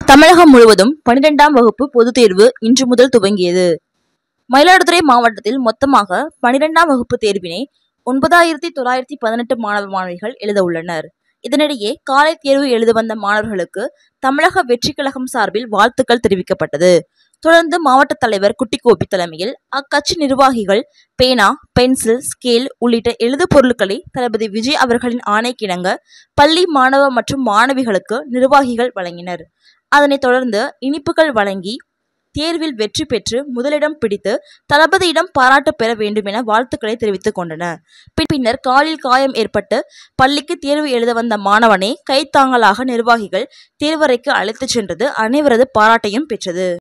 தமிழகம் முழுவதும் பனிரெண்டாம் வகுப்பு பொதுத் தேர்வு இன்று முதல் துவங்கியது மயிலாடுதுறை மாவட்டத்தில் மொத்தமாக பனிரெண்டாம் வகுப்பு தேர்வினை ஒன்பதாயிரத்தி தொள்ளாயிரத்தி பதினெட்டு மாணவ மாணவிகள் எழுத உள்ளனர் இதனிடையே காலை தேர்வு எழுத வந்த மாணவர்களுக்கு தமிழக வெற்றிக் கழகம் சார்பில் வாழ்த்துக்கள் தெரிவிக்கப்பட்டது தொடர்ந்து மாவட்ட தலைவர் குட்டிக்கோபி தலைமையில் அக்கட்சி நிர்வாகிகள் பேனா பென்சில் ஸ்கேல் உள்ளிட்ட எழுது பொருட்களை தளபதி விஜய் அவர்களின் ஆணைக்கிணங்க பள்ளி மாணவ மற்றும் மாணவிகளுக்கு நிர்வாகிகள் வழங்கினர் அதனைத் தொடர்ந்து இனிப்புகள் வழங்கி தேர்வில் வெற்றி பெற்று முதலிடம் பிடித்து தளபதியிடம் பாராட்டு பெற வேண்டும் என வாழ்த்துக்களை தெரிவித்துக் கொண்டனர் பின்- பின்னர் காலில் காயம் ஏற்பட்டு பள்ளிக்கு தேர்வு எழுத வந்த மாணவனை கைத்தாங்கலாக நிர்வாகிகள் தேர்வறைக்கு அழைத்துச் சென்றது அனைவரது பாராட்டையும் பெற்றது